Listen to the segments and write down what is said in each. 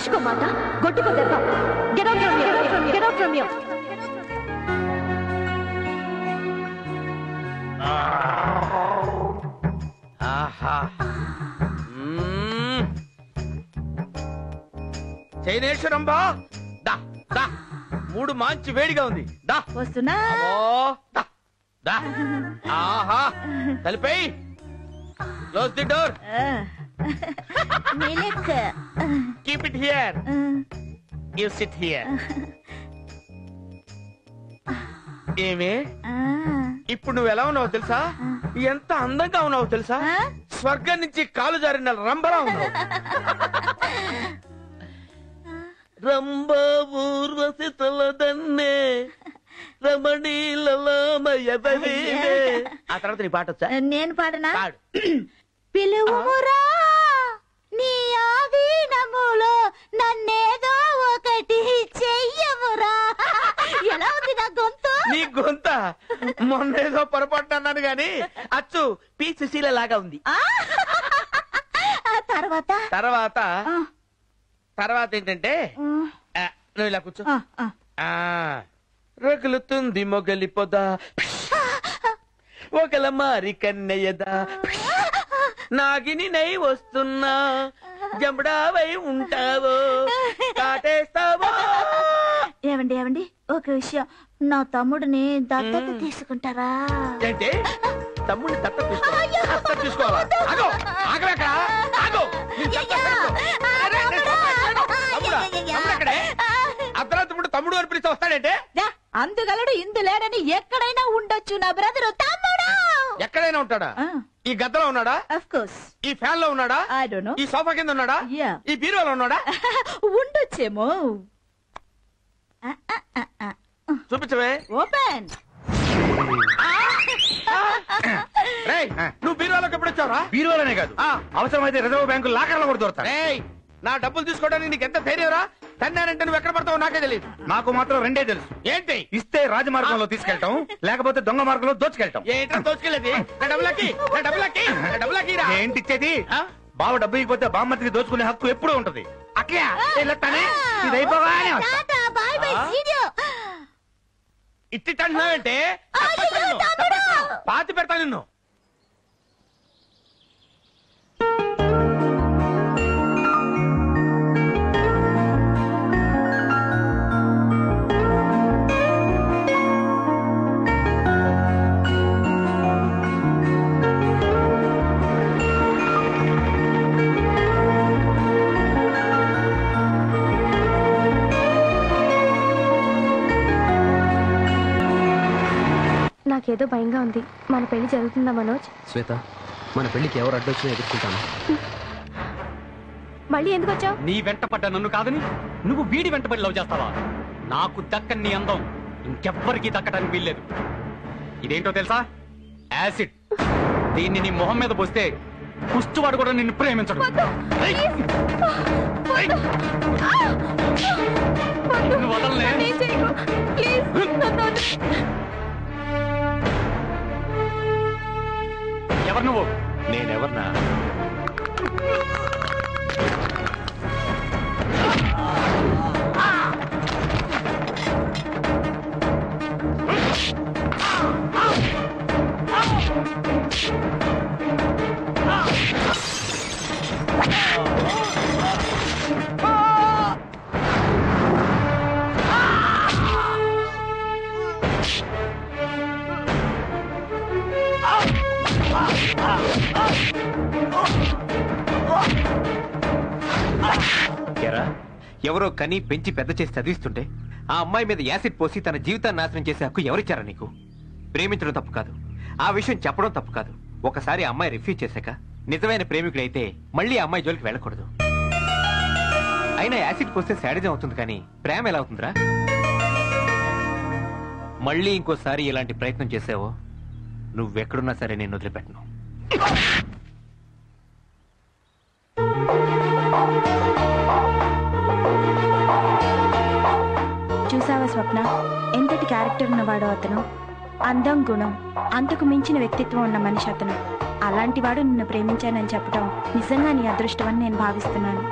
మనిషికో మాట గొడ్డుకో దెబ్బ get out from here get out from here ఆహా మ్మ్. చైనేశ్వరంబా దా దా మూడు మంచి వేడిగా ఉంది దా వస్తున్నా ఓ దా దా ఆహా తలిపేయ్ క్లోజ్ ది డోర్ మిలిక్ keep it here you sit here ఏమే ఇప్పుడు నువ్వు ఎలా ఉన్నావు తెలుసా ఎంత అందంగా ఉన్నావు తెలుసా స్వర్గం నుంచి కాలు జారిన రంబలా ఉన్నావు రంభ ఊర్వశి తలదన్నే రమణీలమయదవే ఆ తర్వాత నీ పాట వచ్చా నేను పాడనా పాడు పిలువురా నీ ఆధీనములో నన్నేదో ఒకటి చెయ్యవురా ఎలా ఉంది నా గొంతు నీ గొంత మొన్న ఏదో పొరపాటు అన్నాను గాని అచ్చు పి సుశీల లాగా ఉంది ఆ తర్వాత తర్వాత ఆ, తర్వాత ఏంటంటే ఆ, నువ్వు ఇలా కూర్చో ఆ, ఆ. ఆ రగులుతుంది మొగలి పొద ఒకల మారి కన్నయ్యదా నాగిని నై వస్తున్నా జంబడావై ఉంటావో కాటేస్తావో ఏమండి ఏమండి ఒక విషయం నా తమ్ముడిని దత్తత తీసుకుంటారా ఏంటి తమ్ముడిని దత్త తీసుకోవాలి దత్త తీసుకోవాలా ఆగో ఆగలేక ఆగో నీ దత్త తీసుకో. అరే, అరే, తమ్ముడా, తమ్ముడు ఎక్కడే? అర్ధరాత్రి తమ్ముడు అని పిలిస్తే వస్తాడంటే దా, అందుగలడు ఇందు లేడని ఎక్కడైనా ఉండొచ్చు నా బ్రదరు తమ్ముడు ఎక్కడైనా ఉంటాడా ఈ గద్దలో ఉన్నాడా అఫ్ కోర్స్ ఈ ఫ్యాన్ లో ఉన్నాడా ఐ డోంట్ నో ఈ సోఫా కింద ఉన్నాడా Yeah. ఈ బీరువాలో ఉన్నాడా ఉండొచ్చేమో చూపించవే ఓపెన్ రేయ్ నువ్వు బీరువాలోకి ఎప్పుడు వచ్చావురా బీరువాలనే కాదు ఆ. అవసరమైతే రిజర్వ్ బ్యాంకు లాకర్లో కూడా దొరుకుతాయి రేయ్ నా డబ్బులు తీసుకోవడానికి నీకు ఎంత ధైర్యంరా తన్నానంటే నువ్వు ఎక్కడ పడతావో నాకే తెలియదు నాకు మాత్రం రెండే తెలుసు ఏంటి ఇస్తే రాజమార్గంలో తీసుకెళ్తాం లేకపోతే దొంగ మార్గంలో దోచుకెళ్తాం ఏంట్రా దోచుకెళ్ళేది నా డబ్బులకి నా డబ్బులకి నా డబ్బులకి రా ఏంటి ఇచ్చేది ఆ? బావ డబ్బు ఇకపోతే బామ్మతికి దోచుకునే హక్కు ఎప్పుడూ ఉంటది అట్లా వెళ్ళొస్తానే ఇది అయిపోగానే వస్తా టాటా బై బై ఆ? సీ యు ఇట్టి అంటున్నావంటే పాతి పెడతా నిన్ను నాకేదో భయంగా ఉంది మన పెళ్లి జరుగుతుందా మనోజ్ శ్వేత మన పెళ్లికి ఎవరు అడ్డొచ్చినా ఎదుర్కొంటాను మళ్ళీ ఎందుకు వచ్చావు నీ వెంట పడ్డ నన్ను కాదని నువ్వు వీడి వెంటబడి లవ్ చేస్తావా నాకు దక్కని నీ అందం ఇంకెవ్వరికి దక్కడానికి వీల్లేదు ఇదేంటో తెలుసా యాసిడ్ దీన్ని నీ మొహం మీద పోస్తే కుష్టివాడు కూడా నిన్ను ప్రేమించడు ఏయ్! ఏయ్! నిన్ను వదలనే ఎవరు నువ్వు నేనెవర్నా ఎరా ఎవరో కని పెంచి పెద్ద చేసి చదివిస్తుంటే ఆ అమ్మాయి మీద యాసిడ్ పోసి తన జీవితాన్ని నాశనం చేసే హక్కు ఎవరిచ్చారా నీకు ప్రేమించడం తప్పు కాదు ఆ విషయం చెప్పడం తప్పు కాదు ఒకసారి ఆ అమ్మాయి రిఫ్యూజ్ చేశాక నిజమైన ప్రేమికుడైతే మళ్ళీ ఆ అమ్మాయి జోలికి వెళ్ళకూడదు అయినా యాసిడ్ పోస్తే శాడిజం అవుతుంది కానీ ప్రేమ ఎలా అవుతుందిరా మళ్ళీ ఇంకోసారి ఇలాంటి ప్రయత్నం చేసావో నువ్వెక్కడున్నా సరే నేను వదిలిపెట్టను చూసావా స్వప్న ఎంతటి క్యారెక్టర్ ఉన్నవాడో అతను అందం గుణం అంతకు మించిన వ్యక్తిత్వం ఉన్న మనిషి అతను అలాంటి వాడు నిన్ను ప్రేమించానని చెప్పడం నిజంగా నీ అదృష్టం అని నేను భావిస్తున్నాను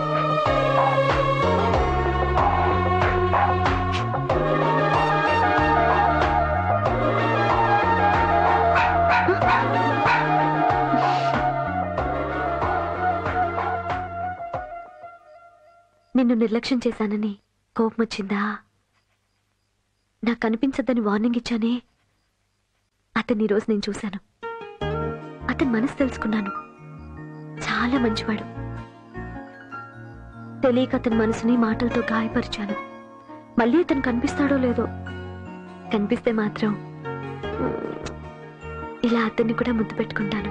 నిన్ను నిర్లక్ష్యం చేశానని కోపం వచ్చిందా నాకు కనిపించద్దని వార్నింగ్ ఇచ్చానే అతన్ని ఈరోజు నేను చూశాను అతని మనసు తెలుసుకున్నాను చాలా మంచివాడు తెలియక అతని మనసుని మాటలతో గాయపరిచాను మళ్ళీ అతను కనిపిస్తాడో లేదో కనిపిస్తే మాత్రం మ్, ఇలా అతన్ని కూడా ముద్దు పెట్టుకుంటాను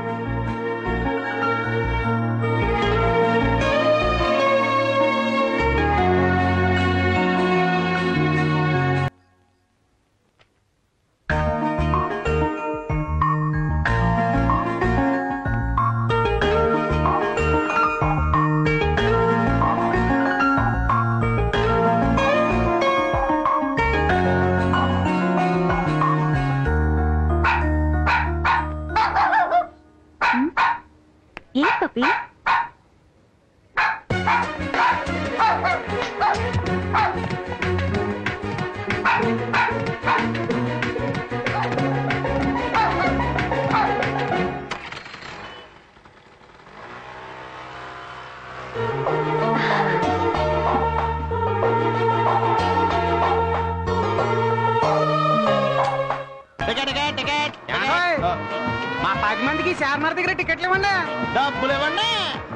ఏ పపి టికెట్ టికెట్ టికెట్ ఏమండోయ్? మా పది మందికి చార్మార్ దగ్గర టికెట్లు ఇవ్వండి డబ్బులు ఇవ్వండి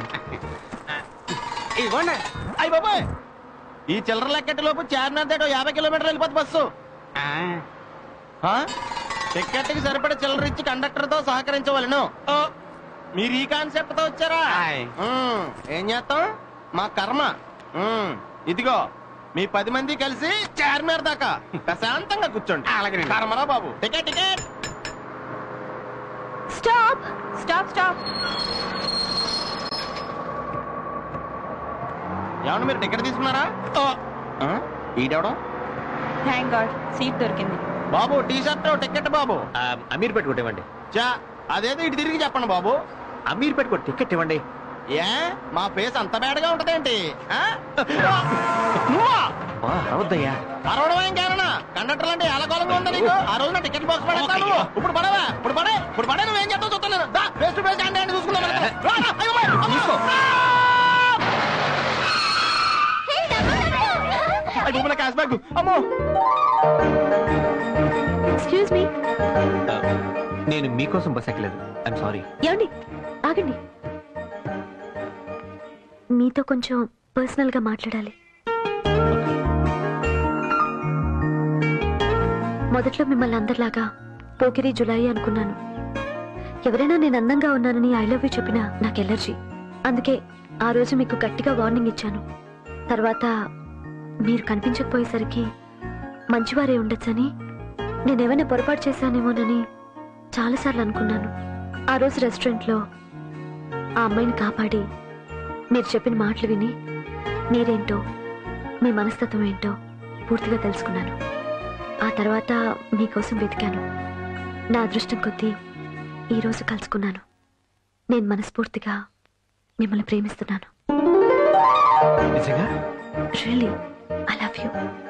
ఇవ్వండి అయ్యి బాబాయ్ ఈ చిల్లర లెక్కటి లోపు చార్మినార్ దాటో యాభై కిలోమీటర్లు వెళ్ళిపోతుంది బస్సు ఆ? టికెట్కి సరిపడే చిల్లర ఇచ్చి కండక్టర్ తో సహకరించవలను మీరు ఈ కాన్సెప్ట్ తో వచ్చారా ఆయ్. ఉమ్, ఏం చేస్తాం మా కర్మ ఉమ్, ఇదిగో మీ పది మంది కలిసి చార్మినార్ దాకా ప్రశాంతంగా కూర్చోండి అలాగేనండి. కర్మరా బాబు ticket ticket stop stop stop ఏమన్నా మీరు టికెట్ తీసుకున్నారా ఆ? ఈడెవడం థ్యాంక్ గాడ్ సీట్ దొరికింది బాబు టీ షర్ట్ టికెట్ బాబు ఆ, అమీర్ పెట్టుకోటి ఇవ్వండి చా అదేదో ఇటు తిరిగి చెప్పండి బాబు అమీర్ పెట్టుకో టికెట్ ఇవ్వండి ఏ మా ఫేస్ అంత బేడగా ఉంటదేంటి ఆ? నువ్వా బా రవద్దయ్యా అరవడం ఏం కారణా కండక్టర్ అంటే ఎలగోలంగా ఉందా నీకు ఆ రోజు నా టికెట్ బాక్స్ పడేస్తాను నువ్వు ఇప్పుడు పడవా ఇప్పుడు పడే ఇప్పుడు పడే నువ్వేం చేస్తావు చూస్తాను నేను దా ఫేస్ టు ఫేస్ అంటే అంటే చూసుకుందాం మనం. రా, రా, అయ్యో, అమ్మో, అమ్మో. అయ్యో, మన క్యాష్ బ్యాగ్ అమ్మో ఎక్స్క్యూజ్ మీ ఆ, నేను మీకోసం బస్ ఎక్కలేదు ఐఎమ్ సారీ ఏమండి ఆగండి మీతో కొంచెం పర్సనల్ గా మాట్లాడాలి మొదట్లో మిమ్మల్ని అందరిలాగా పోకిరి జులాయి అనుకున్నాను ఎవరైనా నేను అందంగా ఉన్నానని ఐ లవ్ యూ చెప్పినా నాకు ఎలర్జీ అందుకే ఆ రోజు మీకు గట్టిగా వార్నింగ్ ఇచ్చాను తర్వాత మీరు కనిపించకపోయేసరికి మంచివారే ఉండొచ్చని నేనేమైనా పొరపాటు చేశానేమోనని చాలాసార్లు అనుకున్నాను ఆ రోజు రెస్టారెంట్లో ఆ అమ్మాయిని కాపాడి మీరు చెప్పిన మాటలు విని మీరేంటో మీ మనస్తత్వం ఏంటో పూర్తిగా తెలుసుకున్నాను ఆ తర్వాత మీకోసం వెతికాను నా అదృష్టం కొద్దీ ఈరోజు కలుసుకున్నాను నేను మనస్ఫూర్తిగా మిమ్మల్ని ప్రేమిస్తున్నాను నిజంగా రియలీ ఐ లవ్ యూ